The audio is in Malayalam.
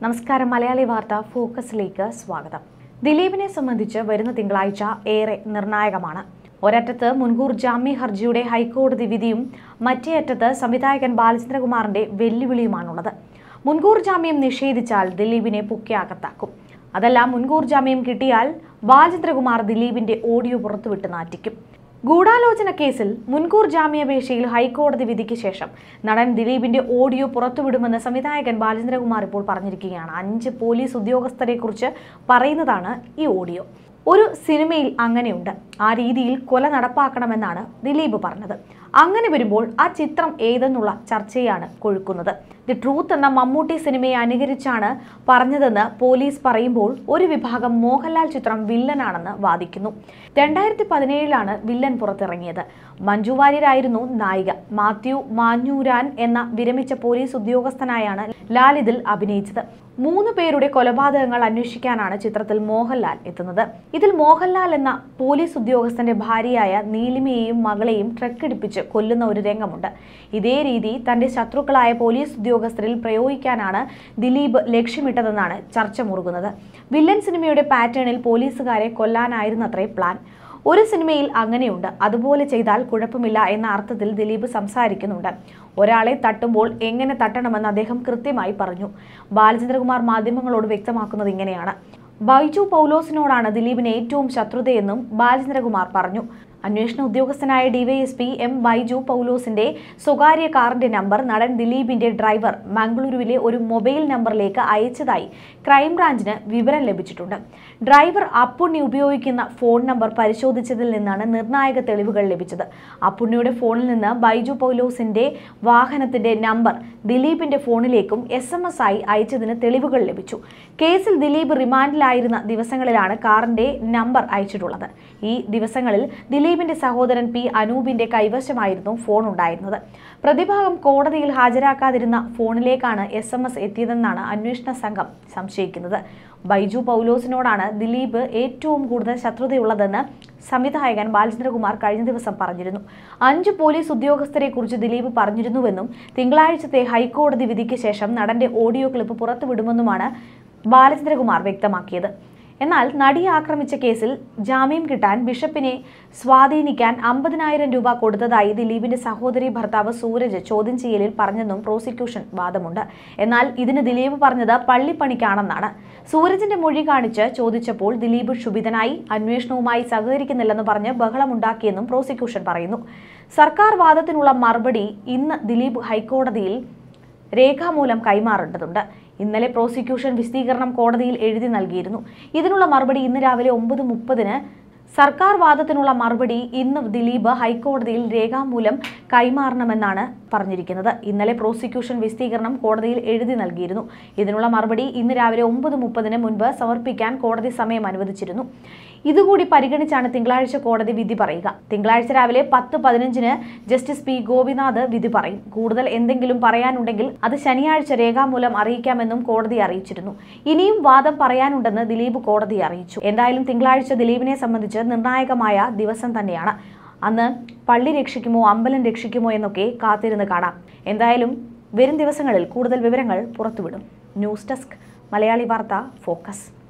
നമസ്കാരം മലയാളി വാർത്ത ഫോക്കസിലേക്ക് സ്വാഗതം ദിലീപിനെ സംബന്ധിച്ച് വരുന്ന തിങ്കളാഴ്ച ഏറെ നിർണായകമാണ് ഒരറ്റത്ത് മുൻകൂർ ജാമ്യ ഹർജിയുടെ ഹൈക്കോടതി വിധിയും മറ്റേ അറ്റത്ത് സംവിധായകൻ ബാലചന്ദ്രകുമാറിന്റെ വെല്ലുവിളിയുമാണുള്ളത് മുൻകൂർ ജാമ്യം നിഷേധിച്ചാൽ ദിലീപിനെ പൊക്കിയകത്താക്കും അതല്ല മുൻകൂർ ജാമ്യം കിട്ടിയാൽ ബാലചന്ദ്രകുമാർ ദിലീപിന്റെ ഓഡിയോ പുറത്തുവിട്ട് നാറ്റിക്കും ഗൂഢാലോചന കേസിൽ മുൻകൂർ ജാമ്യാപേക്ഷയിൽ ഹൈക്കോടതി വിധിക്ക് ശേഷം നടൻ ദിലീപിന്റെ ഓഡിയോ പുറത്തുവിടുമെന്ന് സംവിധായകൻ ബാലചന്ദ്രകുമാർ ഇപ്പോൾ പറഞ്ഞിരിക്കുകയാണ് അഞ്ച് പോലീസ് ഉദ്യോഗസ്ഥരെ കുറിച്ച് പറയുന്നതാണ് ഈ ഓഡിയോ ഒരു സിനിമയിൽ അങ്ങനെയുണ്ട് ആ രീതിയിൽ കൊല നടപ്പാക്കണമെന്നാണ് ദിലീപ് പറഞ്ഞത് അങ്ങനെ വരുമ്പോൾ ആ ചിത്രം ഏതെന്നുള്ള ചർച്ചയാണ് കൊഴുക്കുന്നത് ദി ട്രൂത്ത് എന്ന മമ്മൂട്ടി സിനിമയെ അനുകരിച്ചാണ് പറഞ്ഞതെന്ന് പോലീസ് പറയുമ്പോൾ ഒരു വിഭാഗം മോഹൻലാൽ ചിത്രം വില്ലനാണെന്ന് വാദിക്കുന്നു രണ്ടായിരത്തി പതിനേഴിലാണ് വില്ലൻ പുറത്തിറങ്ങിയത് മഞ്ജു വാര്യരായിരുന്നു നായിക മാത്യു മാഞ്ഞൂരാൻ എന്ന വിരമിച്ച പോലീസ് ഉദ്യോഗസ്ഥനായാണ് ലാൽ ഇതിൽ അഭിനയിച്ചത് മൂന്ന് പേരുടെ കൊലപാതകങ്ങൾ അന്വേഷിക്കാനാണ് ചിത്രത്തിൽ മോഹൻലാൽ എത്തുന്നത് ഇതിൽ മോഹൻലാൽ എന്ന പോലീസ് ഉദ്യോഗസ്ഥന്റെ ഭാര്യയായ നീലിമയെയും മകളെയും ട്രക്കിടിപ്പിച്ച് കൊല്ലുന്ന ഒരു രംഗമുണ്ട് ഇതേ രീതി തന്റെ ശത്രുക്കളായ പോലീസ് ഉദ്യോഗസ്ഥരിൽ പ്രയോഗിക്കാനാണ് ദിലീപ് ലക്ഷ്യമിട്ടതെന്നാണ് ചർച്ച മുറുകുന്നത് വില്ലൻ സിനിമയുടെ പാറ്റേണിൽ പോലീസുകാരെ കൊല്ലാനായിരുന്നത്രേ പ്ലാൻ ഒരു സിനിമയിൽ അങ്ങനെയുണ്ട് അതുപോലെ ചെയ്താൽ കുഴപ്പമില്ല എന്ന അർത്ഥത്തിൽ ദിലീപ് സംസാരിക്കുന്നുണ്ട് ഒരാളെ തട്ടുമ്പോൾ എങ്ങനെ തട്ടണമെന്ന് അദ്ദേഹം കൃത്യമായി പറഞ്ഞു ബാലചന്ദ്രകുമാർ മാധ്യമങ്ങളോട് വ്യക്തമാക്കുന്നത് ഇങ്ങനെയാണ് ബൈജു പൗലോസിനോടാണ് ദിലീപിന് ഏറ്റവും ശത്രുതയെന്നും ബാലചന്ദ്രകുമാർ പറഞ്ഞു അന്വേഷണ ഉദ്യോഗസ്ഥനായ ഡിവൈഎസ്പി എം ബൈജു പൗലോസിന്റെ സ്വകാര്യ കാറിന്റെ നമ്പർ നടൻ ദിലീപിന്റെ ഡ്രൈവർ മംഗളൂരുവിലെ ഒരു മൊബൈൽ നമ്പറിലേക്ക് അയച്ചതായി ക്രൈംബ്രാഞ്ചിന് വിവരം ലഭിച്ചിട്ടുണ്ട് ഡ്രൈവർ അപ്പുണ്ണി ഉപയോഗിക്കുന്ന ഫോൺ നമ്പർ പരിശോധിച്ചതിൽ നിന്നാണ് നിർണായക തെളിവുകൾ ലഭിച്ചത് അപ്പുണ്ണിയുടെ ഫോണിൽ നിന്ന് ബൈജു പൗലോസിന്റെ വാഹനത്തിന്റെ നമ്പർ ദിലീപിന്റെ ഫോണിലേക്കും എസ് എം എസ് ആയി അയച്ചതിന് തെളിവുകൾ ലഭിച്ചു കേസിൽ ദിലീപ് റിമാൻഡിലായിരുന്ന ദിവസങ്ങളിലാണ് കാറിന്റെ നമ്പർ അയച്ചിട്ടുള്ളത് ഈ ദിവസങ്ങളിൽ ദിലീപിന്റെ സഹോദരൻ പി അനൂപിന്റെ കൈവശമായിരുന്നു ഫോൺ ഉണ്ടായിരുന്നത് പ്രതിഭാഗം കോടതിയിൽ ഹാജരാക്കാതിരുന്ന ഫോണിലേക്കാണ് എസ് എം എസ് എത്തിയതെന്നാണ് അന്വേഷണ സംഘം സംശയിക്കുന്നത് ബൈജു പൗലോസിനോടാണ് ദിലീപ് ഏറ്റവും കൂടുതൽ ശത്രുതയുള്ളതെന്ന് സംവിധായകൻ ബാലചന്ദ്രകുമാർ കഴിഞ്ഞ ദിവസം പറഞ്ഞിരുന്നു അഞ്ച് പോലീസ് ഉദ്യോഗസ്ഥരെ കുറിച്ച് ദിലീപ് പറഞ്ഞിരുന്നുവെന്നും തിങ്കളാഴ്ചത്തെ ഹൈക്കോടതി വിധിക്ക് ശേഷം നടന്റെ ഓഡിയോ ക്ലിപ്പ് പുറത്തുവിടുമെന്നുമാണ് ബാലചന്ദ്രകുമാർ വ്യക്തമാക്കിയത് എന്നാൽ നടിയെ ആക്രമിച്ച കേസിൽ ജാമ്യം കിട്ടാൻ ബിഷപ്പിനെ സ്വാധീനിക്കാൻ അമ്പതിനായിരം രൂപ കൊടുത്തതായി ദിലീപിന്റെ സഹോദരി ഭർത്താവ് സൂരജ് ചോദ്യം ചെയ്യലിൽ പറഞ്ഞെന്നും പ്രോസിക്യൂഷൻ വാദമുണ്ട് എന്നാൽ ഇതിന് ദിലീപ് പറഞ്ഞത് പള്ളിപ്പണിക്കാണെന്നാണ് സൂരജിന്റെ മൊഴി കാണിച്ച് ചോദിച്ചപ്പോൾ ദിലീപ് ക്ഷുഭിതനായി അന്വേഷണവുമായി സഹകരിക്കുന്നില്ലെന്ന് പറഞ്ഞ് ബഹളമുണ്ടാക്കിയെന്നും പ്രോസിക്യൂഷൻ പറയുന്നു സർക്കാർ വാദത്തിനുള്ള മറുപടി ഇന്ന് ദിലീപ് ഹൈക്കോടതിയിൽ രേഖാമൂലം കൈമാറേണ്ടതുണ്ട് ഇന്നലെ പ്രോസിക്യൂഷൻ വിശദീകരണം കോടതിയിൽ എഴുതി നൽകിയിരുന്നു ഇതിനുള്ള മറുപടി ഇന്ന് രാവിലെ ഒമ്പത് മുപ്പതിന് സർക്കാർ വാദത്തിനുള്ള മറുപടി ഇന്ന് ദിലീപ് ഹൈക്കോടതിയിൽ രേഖാമൂലം കൈമാറണമെന്നാണ് പറഞ്ഞിരിക്കുന്നത് ഇന്നലെ പ്രോസിക്യൂഷൻ വിശദീകരണം കോടതിയിൽ എഴുതി നൽകിയിരുന്നു ഇതിനുള്ള മറുപടി ഇന്ന് രാവിലെ ഒമ്പത് മുപ്പതിന് മുൻപ് സമർപ്പിക്കാൻ കോടതി സമയം അനുവദിച്ചിരുന്നു ഇതുകൂടി പരിഗണിച്ചാണ് തിങ്കളാഴ്ച കോടതി വിധി പറയുക തിങ്കളാഴ്ച രാവിലെ പത്ത് പതിനഞ്ചിന് ജസ്റ്റിസ് പി ഗോപിനാഥ് വിധി പറയും കൂടുതൽ എന്തെങ്കിലും പറയാനുണ്ടെങ്കിൽ അത് ശനിയാഴ്ച രേഖാമൂലം അറിയിക്കാമെന്നും കോടതി അറിയിച്ചിരുന്നു ഇനിയും വാദം പറയാനുണ്ടെന്ന് ദിലീപ് കോടതിയെ അറിയിച്ചു എന്തായാലും തിങ്കളാഴ്ച ദിലീപിനെ സംബന്ധിച്ച് നിർണായകമായ ദിവസം തന്നെയാണ് അന്ന് പള്ളി രക്ഷിക്കുമോ അമ്പലം രക്ഷിക്കുമോ എന്നൊക്കെ കാത്തിരുന്ന് കാണാം എന്തായാലും വരും ദിവസങ്ങളിൽ കൂടുതൽ വിവരങ്ങൾ പുറത്തുവിടും ന്യൂസ് ഡെസ്ക് മലയാളി വാർത്ത ഫോക്കസ്